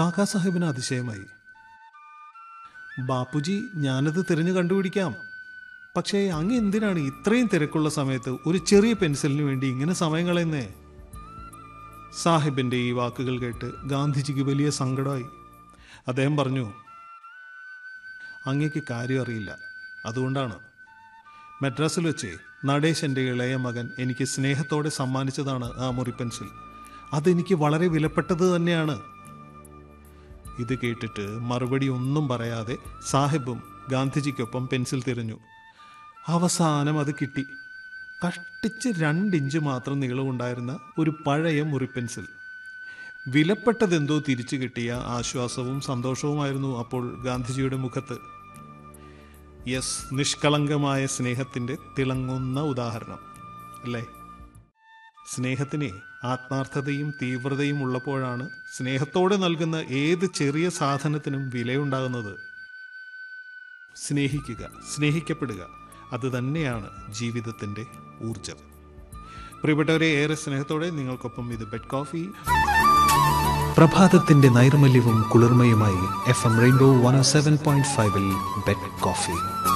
കാക്കാ സാഹിബിന് അതിശയമായി ബാപ്പുജി ഞാനത് തിരഞ്ഞു കണ്ടുപിടിക്കാം പക്ഷേ അങ്ങ് എന്തിനാണ് ഇത്രയും തിരക്കുള്ള സമയത്ത് ഒരു ചെറിയ പെൻസിലിന് വേണ്ടി ഇങ്ങനെ സമയം കളയുന്നേ സാഹിബിന്റെ ഈ വാക്കുകൾ കേട്ട് ഗാന്ധിജിക്ക് വലിയ സങ്കടമായി അദ്ദേഹം പറഞ്ഞു അങ്ങേക്ക് കാര്യം അറിയില്ല അതുകൊണ്ടാണ് മദ്രാസിൽ വെച്ച് നടേശന്റെ ഇളയ മകൻ എനിക്ക് സ്നേഹത്തോടെ സമ്മാനിച്ചതാണ് ആ മുറി പെൻസിൽ അതെനിക്ക് വളരെ വിലപ്പെട്ടത് തന്നെയാണ് ഇത് കേട്ടിട്ട് മറുപടി ഒന്നും പറയാതെ സാഹിബും ഗാന്ധിജിക്കൊപ്പം പെൻസിൽ തിരഞ്ഞു അവസാനം അത് കിട്ടി കഷ്ടിച്ച് രണ്ടിഞ്ച് മാത്രം നീളമുണ്ടായിരുന്ന ഒരു പഴയ മുറി പെൻസിൽ വിലപ്പെട്ടതെന്തോ തിരിച്ചു കിട്ടിയ ആശ്വാസവും സന്തോഷവുമായിരുന്നു അപ്പോൾ ഗാന്ധിജിയുടെ മുഖത്ത് യെസ് നിഷ്കളങ്കമായ സ്നേഹത്തിൻ്റെ തിളങ്ങുന്ന ഉദാഹരണം അല്ലേ സ്നേഹത്തിന് ആത്മാർത്ഥതയും തീവ്രതയും ഉള്ളപ്പോഴാണ് സ്നേഹത്തോടെ നൽകുന്ന ഏത് ചെറിയ സാധനത്തിനും വിലയുണ്ടാകുന്നത് സ്നേഹിക്കുക സ്നേഹിക്കപ്പെടുക അത് തന്നെയാണ് ജീവിതത്തിൻ്റെ ഊർജം പ്രിയപ്പെട്ടവരെ ഏറെ സ്നേഹത്തോടെ നിങ്ങൾക്കൊപ്പം ഇത് ബെഡ് കോഫി പ്രഭാതത്തിന്റെ നൈർമല്യവും കുളിർമയുമായി F M rainbow one seven point ഫൈവിൽ ബെഡ് കോഫി